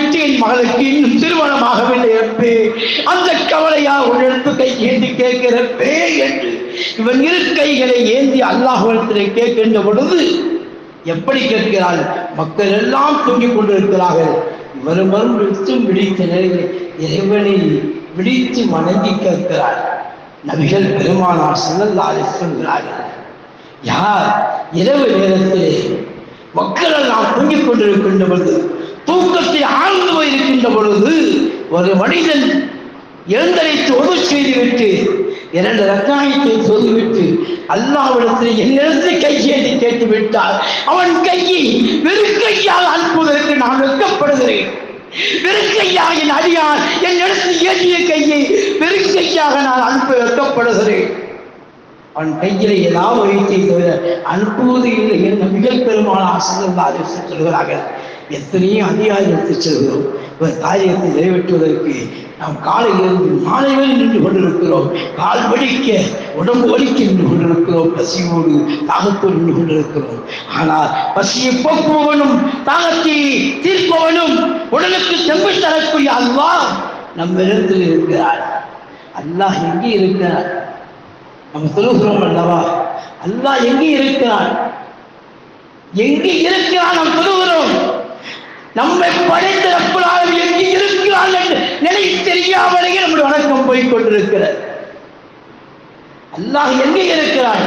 மகளுக்கு இன்னும் திருமணமாகவில்லை ரப்பே அந்த கவலையா உன்னிடத்து கை ஏந்தி கேட்கிறப்பே என்று இவன் இரு கைகளை ஏந்தி அல்லாஹிடத்திலே கேட்கின்ற பொழுது எப்படி கேட்கிறாள் மக்கள் எல்லாம் தூங்கிக் கொண்டிருக்கிறார்கள் இவரும் வரும் விழித்தும் விழித்த நிலையில் இறைவனை விழித்து வணங்கி கேட்கிறார் நபிகள் பெருமானார் செல்லல்லாது சொல்கிறார்கள் யார் இரவு நேரத்திலே மக்கள் எல்லாம் தூங்கிக் கொண்டிருக்கின்ற பொழுது தூக்கத்தில் ஆழ்ந்து போயிருக்கின்ற பொழுது ஒரு மனிதன் எழுந்தரைத்து ஒது செய்துவிட்டு இரண்டு ரக்காயத்தை சொல்லிவிட்டு அல்லாவிடத்தில் என்னிடத்தில் கையேந்தி கேட்டு விட்டார் அவன் கையை வெறும் கையால் அனுப்புவதற்கு நான் வெட்கப்படுகிறேன் வெறும் கையாக என் அடியார் என்னிடத்தில் ஏற்றிய கையை வெறும் கையாக நான் அனுப்ப வெட்கப்படுகிறேன் அவன் கையில ஏதாவது வைத்தே தவிர அனுப்புவது இல்லை என்று மிகப் பெருமான ஆசிரியர் சொல்கிறார்கள் எத்தனையோ அதிகாரம் எடுத்து செல்கிறோம் ஒரு காரியத்தை நிறைவேற்றுவதற்கு நாம் காலையிலிருந்து மாலை வரை நின்று கொண்டிருக்கிறோம் கால் வலிக்க உடம்பு வலிக்க நின்று கொண்டிருக்கிறோம் பசியோடு தாகத்தோடு நின்று கொண்டிருக்கிறோம் ஆனால் பசியை போக்குபவனும் தாகத்தை தீர்ப்பவனும் உடலுக்கு செம்பு தரக்கூடிய அல்லாஹ் நம்ம இடத்தில் இருக்கிறார் அல்லாஹ் எங்கே இருக்கிறார் நம்ம சொல்லுகிறோம் அல்லவா அல்லாஹ் எங்கே இருக்கிறான் எங்கே இருக்கிறான் நாம் சொல்லுகிறோம் நம்மை படைத்த ரப்பலாலும் எங்கே இருக்கிறான் என்று நிலை தெரியாமலேயே நம்முடைய வணக்கம் போய் கொண்டிருக்கிறது அல்லாஹ் எங்கே இருக்கிறான்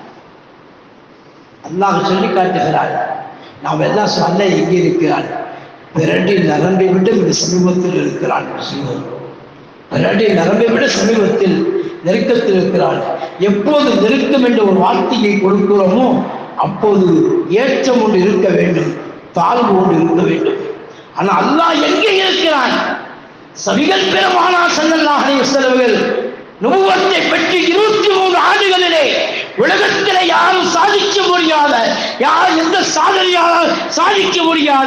அல்லாஹ் சொல்லி காட்டுகிறான் நாம் எல்லாம் சொல்ல எங்கே இருக்கிறான் பிறடி நரம்பை விட்டு மிக சமீபத்தில் இருக்கிறான் சொல்லுவோம் பிறடி நரம்பை விட சமீபத்தில் நெருக்கத்தில் இருக்கிறான் எப்போது நெருக்கம் என்ற ஒரு வார்த்தையை கொடுக்கிறோமோ அப்போது ஏற்றம் ஒன்று இருக்க வேண்டும் தாழ்வு ஒன்று இருக்க வேண்டும் ஆனால் அல்லாஹ் எங்கே இருக்கிறான் சவிகள் பெருமானா சல்லல்லாஹே செலவுகள் நுபுவத்தை பெற்று இருபத்தி மூன்று ஆண்டுகளிலே உலகத்திலே யாரும் சாதிக்க முடியாத யார் எந்த சாதனையால் சாதிக்க முடியாத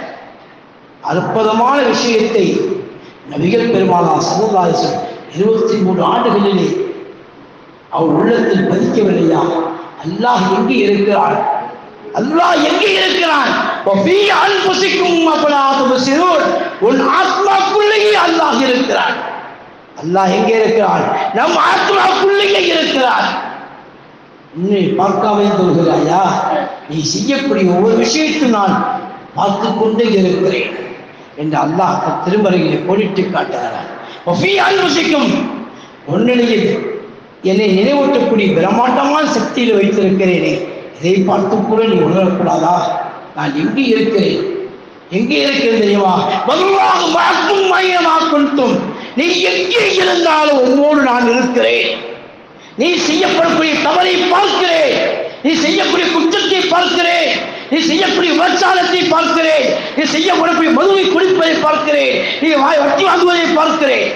அற்புதமான விஷயத்தை நபிகள் பெருமானா சல்லல்லாஹு இருபத்தி மூன்று ஆண்டுகளிலே அவர் உள்ளத்தில் பதிக்கவில்லையா அல்லாஹ் எங்கே இருக்கிறான் அல்லாஹ் எங்கே இருக்கிறான் வஃபீ அன்ஃபுசிக்கும் அஃபலா துபசிரூன் உன் ஆத்மாக்குள்ளேயே அல்லாஹ் இருக்கிறான் அல்லாஹ் எங்கே இருக்கிறான் நம் ஆத்மாக்குள்ளேயே இருக்கிறான் உன்னை பார்க்காமல் சொல்கிறாயா நீ செய்யக்கூடிய ஒவ்வொரு விஷயத்தையும் நான் பார்த்து கொண்டே இருக்கிறேன் என்று அல்லாஹ் திருமறையிலே கோடிட்டு காட்டுகிறான் வஃபீ அன்ஃபுசிக்கும் உன்னிலையில் என்னை நினைவூட்டக்கூடிய பிரம்மாண்டமான சக்தியில் வைத்திருக்கிறேனே இதை பார்த்து கூட நீ உணரக்கூடாதா நான் எங்கே இருக்கிறேன் எங்கே இருக்கிறேன் தெரியுமா வல்லாஹ் மாக்கும் மையமாக்கும் நீ எங்கே இருந்தாலும் உன்னோடு நான் இருக்கிறேன் நீ செய்யப்படக்கூடிய தவறை பார்க்கிறேன் நீ செய்யக்கூடிய குற்றத்தை பார்க்கிறேன் நீ செய்யக்கூடிய விபச்சாரத்தை பார்க்கிறேன் நீ செய்யப்படக்கூடிய மதுவை குடிப்பதை பார்க்கிறேன் நீ வாய் வட்டி வாங்குவதை பார்க்கிறேன்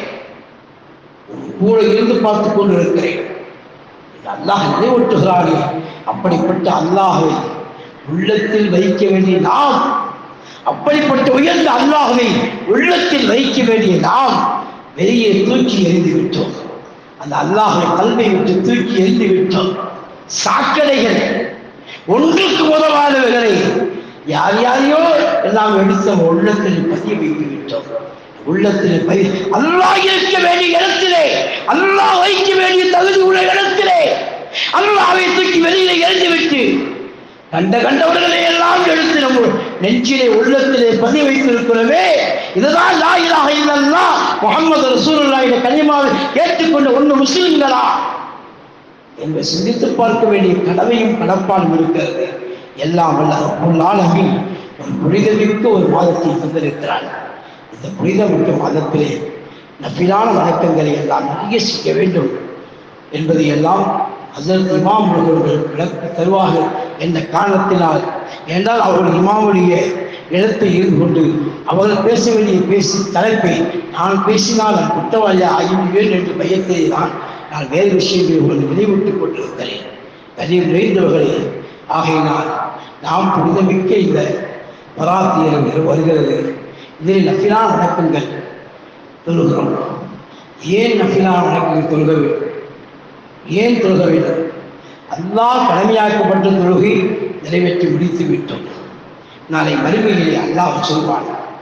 கூட இருந்து பார்த்து கொண்டு இருக்கிறேன் அல்லாஹ் நினைவூட்டுகிறானே அப்படிப்பட்ட அல்லாஹை உள்ளத்தில் வைக்க வேண்டிய நாம் அப்படிப்பட்ட உயர்ந்த அல்லாஹை உள்ளத்தில் வைக்க வேண்டிய நாம் வெளியே தூக்கி எறிந்து விட்டோம் அந்த அல்லாஹை கல்வை விட்டு தூக்கி எறிந்து விட்டோம் சாக்கடைகள் ஒன்றுக்கு உதவாதவர்களை யார் யாரையோ எல்லாம் எடுத்து நம்ம உள்ளத்தில் பதிய வைத்து விட்டோம் உள்ளத்தில் பை அல்லாஹ் இருக்க வேண்டிய இடத்திலே அல்லாஹ் வைக்க வேண்டிய தகுதி உள்ள இடத்திலே அல்லாஹ்வை தூக்கி வெளியிலே எறிந்து விட்டு கண்ட கண்டவர்களை எல்லாம் எடுத்து நம்ம நெஞ்சிலே உள்ளத்திலே பதிய வைத்திருக்கிறோமே இதுதான் லா இலாஹ இல்லல்லாஹ் முஹம்மது ரசூலுல்லாஹி கனிமாவை ஏற்றுக்கொண்ட ஒன்று முஸ்லிம்களா என்று சிந்தித்து பார்க்க வேண்டிய கடமையும் கடப்பாடும் இருக்கிறது எல்லாம் வல்ல ரப்புல் ஆலமீன் ஒரு புனிதமிக்க ஒரு மாதத்தை தந்திருக்கிறார் இந்த புனிதமிக்க மாதத்திலே நபிலான வணக்கங்களை எல்லாம் நிறைய செய்ய வேண்டும் என்பதை எல்லாம் ஹசரத் இமாம் அவர்கள் விளக்கு தருவார்கள் என்ற காரணத்தினால் என்றால் அவர்கள் இமாமுடைய இடத்தை இருந்து கொண்டு அவர்கள் பேச வேண்டிய பேசி தலைப்பை நான் பேசினால் நான் குற்றவாளியாக ஆகிவிடுவேன் என்று பயத்தை தான் நான் வேறு விஷயங்களை உங்களுக்கு நினைவூட்டிக் கொண்டிருக்கிறேன் கனிவு நிறைந்தவர்களே ஆகையினால் நாம் புனிதமிக்க இந்த பராத்தியர்கள் வருகிறது இதில் நஃபிலான வணக்கங்கள் தொழுகிறோம் ஏன் நஃபிலான வணக்கங்கள் தொழுக வேண்டும் ஏன் தொழுக வேண்டும் அல்லாஹ் கடமையாக்கப்பட்ட தொழுகை நிறைவேற்றி முடித்து விட்டோம் நாளை மறுமையிலே அல்லாஹ் சொல்வான்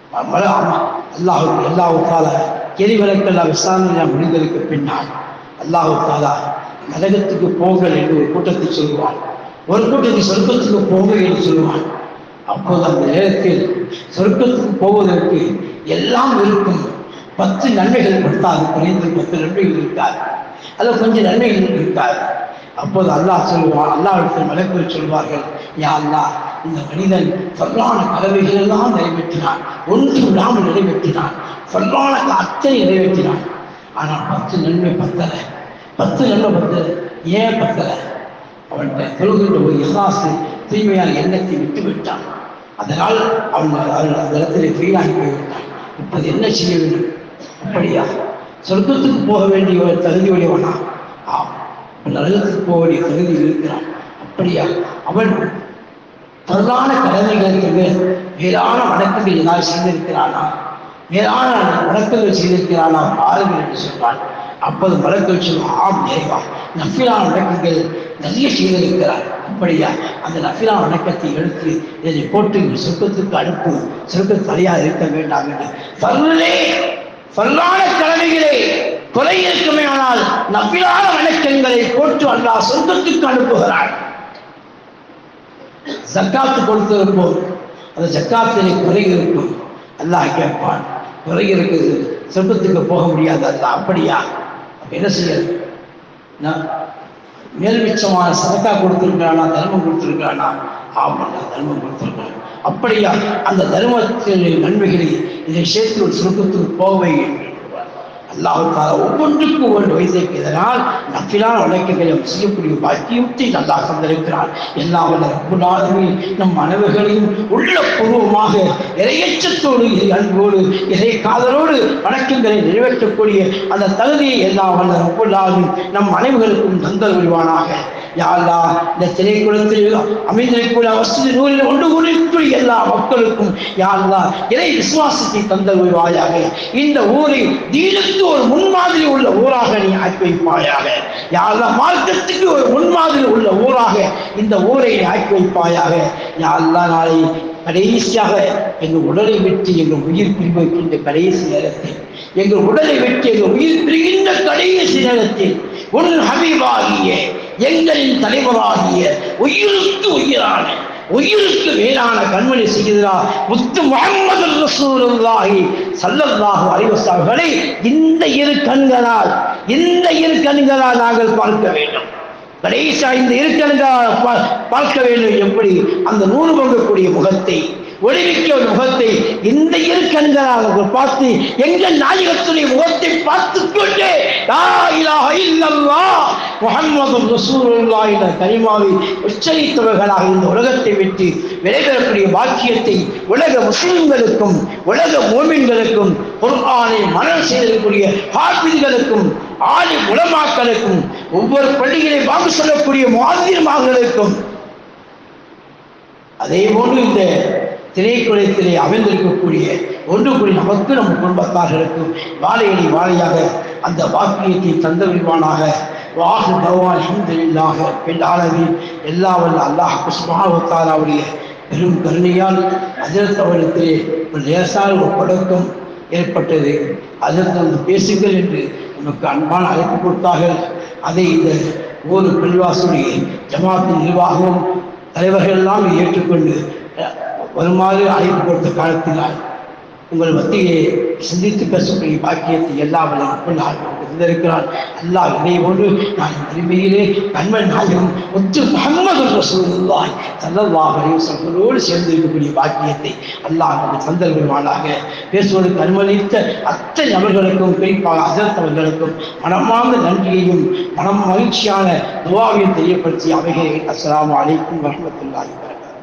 மல- ஆமா அல்லாஹு அல்லாஹு தாலா எரிவிளக்கெல்லாம் விசாரணை முடிந்ததுக்கு பின்னால் அல்லாஹு தாலா நரகத்துக்கு போங்கள் என்று ஒரு கூட்டத்தை சொல்லுவான் ஒரு கூட்டத்தை சொர்க்கத்துக்கு போங்கள் என்று சொல்லுவான் அப்போது அந்த நேரத்தில் சொர்க்கத்துக்கு போவதற்கு எல்லாம் இருக்கும் பத்து நன்மைகள் கொடுத்தாது குறைந்து பத்து நன்மைகள் இருக்காது அது கொஞ்சம் நன்மைகள் இருக்காது அப்போது அல்லாஹ் சொல்லுவான் அல்லாஹ்விடத்தில் மலக்குகள் சொல்வார்கள் யா அல்லாஹ் இந்த மனிதன் சொல்லான கலவைகள் எல்லாம் நிறைவேற்றினான் ஒன்று விடாமல் நிறைவேற்றினான் சொல்லான அத்தனை நிறைவேற்றினான் ஆனால் பத்து நன்மை பத்தலை பத்து நன்மை பத்தலை ஏன் பத்தலை அவன்கிட்ட தொழுகின்ற ஒரு இஹ்லாசு தூய்மையான எண்ணத்தை விட்டு விட்டான் அதனால் அவன் அவன் அந்த இடத்திலே ஃபெயிலாகி போய்விட்டான் இப்போது என்ன செய்ய வேண்டும் அப்படியா சொர்க்கத்துக்கு போக வேண்டிய ஒரு தகுதியுடையவனா ஆம் அவன் நரகத்துக்கு போக வேண்டிய தகுதியில் இருக்கிறான் அப்படியா அவன் பிரதான கடமைகளுக்கு மேல் மேலான வணக்கங்கள் ஏதாவது செய்திருக்கிறானா மேலான வணக்கங்கள் செய்திருக்கிறானா பாருங்கள் என்று சொல்வான் அப்போது வழக்கல் சொல்லுவான் ஆம் நிறைவா நஃபிலான வணக்கங்கள் நிறைய செய்திருக்கிறார் அப்படியா அந்த நஃபிலான வணக்கத்தை எடுத்து இதை போட்டு சொர்க்கத்துக்கு அனுப்பு சொர்க்க தலையாக இருக்க வேண்டாம் என்று பல்லே பல்லான கடமைகளே குறை இருக்குமே ஆனால் நஃபிலான வணக்கங்களை போட்டு அல்லாஹ் சொர்க்கத்துக்கு அனுப்புகிறான் ஜக்காத்து கொடுத்திருப்போம் அந்த ஜக்காத்திலே குறை இருக்கும் அல்லாஹ் கேட்பான் குறை இருக்குது சொர்க்கத்துக்கு போக முடியாது அல்லாஹ் அப்படியா அப்ப என்ன செய்யறது நான் மேல் மிச்சமான சதக்கா கொடுத்திருக்கிறானா தர்மம் கொடுத்திருக்கிறானா ஆமாண்டா தர்மம் கொடுத்திருக்கிறான் அப்படியா அந்த தர்மத்தின் நன்மைகளை இதை சேர்த்து ஒரு சுருக்கத்துக்கு போவை என்று அல்லாஹ் தாலா ஒவ்வொன்றுக்கும் ஒவ்வொரு வயதைக்கு இதனால் நப்பிலான வழக்குகளை செய்யக்கூடிய பாக்கியத்தை அல்லாஹ் தந்திருக்கிறான் எல்லா வல்ல ரப்புல்லாலுமே நம் அனைவர்களையும் உள்ள பூர்வமாக இறையச்சத்தோடு இறை அன்போடு இறை காதலோடு வணக்கங்களை நிறைவேற்றக்கூடிய அந்த தகுதியை எல்லா வல்ல ரப்புல்லாலும் நம் அனைவர்களுக்கும் தந்தல் புரிவானாக யாழ்லா இந்த திரைக்குளத்தில் அமைந்திருக்கக்கூடிய வசதி நூலில் ஒன்று கூடிய எல்லா மக்களுக்கும் யாழ்லா இறை விசுவாசத்தை தந்தல் புரிவாயாக இந்த ஊரை தீனுக்கு ஒரு முன்மாதிரி உள்ள ஊராக நீ ஆக்கி வைப்பாயாக யாழ்லா மார்க்கத்துக்கு ஒரு முன்மாதிரி உள்ள ஊராக இந்த ஊரை நீ ஆக்கி வைப்பாயாக யாழ்லா நாளை கடைசியாக எங்கள் உடலை விட்டு எங்கள் உயிர் பிரிவகின்ற கடைசி நேரத்தில் எங்கள் உடலை விட்டு எங்கள் உயிர் பிரிகின்ற கடைசி நேரத்தில் உன் ஹபீபாகிய எங்களின் தலைவராகிய உயிருக்கு உயிரான உயிருக்கு மேலான கண்மணி செய்கிறார் முத்து முகமது ரசூலுல்லாஹி ஸல்லல்லாஹு அலைஹி வஸல்லம் இந்த இரு கண்களால் இந்த இரு கண்களால் நாங்கள் பார்க்க வேண்டும் கடைசா இந்த இரு கண்களால் பா- பார்க்க வேண்டும் எப்படி அந்த நூறு பங்கக்கூடிய முகத்தை ஒளிமிக்க ஒரு முகத்தை இந்த இரு கண்களால் அவர்கள் பார்த்து எங்கள் நாயகத்துடைய முகத்தை பார்த்து கொண்டு லா இலாஹ இல்லல்லாஹ் முஹம்மது ரசூலுல்லாஹ் என்ற கலிமாவை உச்சரித்தவர்களாக இந்த உலகத்தை விட்டு விடைபெறக்கூடிய பாக்கியத்தை உலக முஸ்லிம்களுக்கும் உலக மோமின்களுக்கும் குர்ஆனை மனம் செய்திருக்கக்கூடிய ஹாஃபிዝகளுக்கும் ஆலி உலமாக்களுக்கும் ஒவ்வொரு பள்ளிகளை வாங்க சொல்லக்கூடிய மாதிரிமார்களுக்கும் அதே போன்று இந்த திரைக்குளத்திலே அமைந்திருக்கக்கூடிய ஒன்று கூடி நமக்கு நம் குடும்பத்தார்களுக்கும் வாழையடி வாழையாக அந்த வாக்கியத்தை தந்தவிழ்வானாக வாகு பகவான் அஹமதுல்லாக பெண் ஆளவில் எல்லா வல்ல அல்லாஹ் குஸ்மாவத்தாலாவுடைய பெரும் கருணையால் அதிரத் அவரிடத்திலே ஒரு லேசான ஒரு பழக்கம் ஏற்பட்டது அதற்கு வந்து பேசுங்கள் என்று நமக்கு அன்பான அழைப்பு கொடுத்தார்கள் அதை இந்த ஊர் பில்வாசுடைய ஜமாத்தின் நிர்வாகமும் தலைவர்கள் எல்லாம் இதை ஏற்றுக்கொண்டு அஹ், வருமாறு அழைப்பு கொடுத்த காலத்தினால் உங்கள் மத்தியே சிந்தித்து பேசக்கூடிய பாக்கியத்தை எல்லா வல்லவர்கள் இருந்திருக்கிறான் அல்லாஹ் இதை போன்று நான் மறுமையிலே கண்மன் நாயகம் முத்து முகமது ரசூலுல்லாஹ் ஸல்லல்லாஹு அலைஹி வஸல்லமோடு சேர்ந்து இருக்கக்கூடிய பாக்கியத்தை அல்லாஹ் நமக்கு தந்தல்வானாக பேசுவதற்கு அனுமதித்த அத்தனை நபர்களுக்கும் குறிப்பாக அசரத் அவர்களுக்கும் மனமார்ந்த நன்றியையும் மனம் மகிழ்ச்சியான துவாவையும் தெரியப்படுத்தி அமைகிறேன் அஸ்ஸலாமு அலைக்கும் வரஹ்மத்துல்லாஹி வபரகாத்துஹு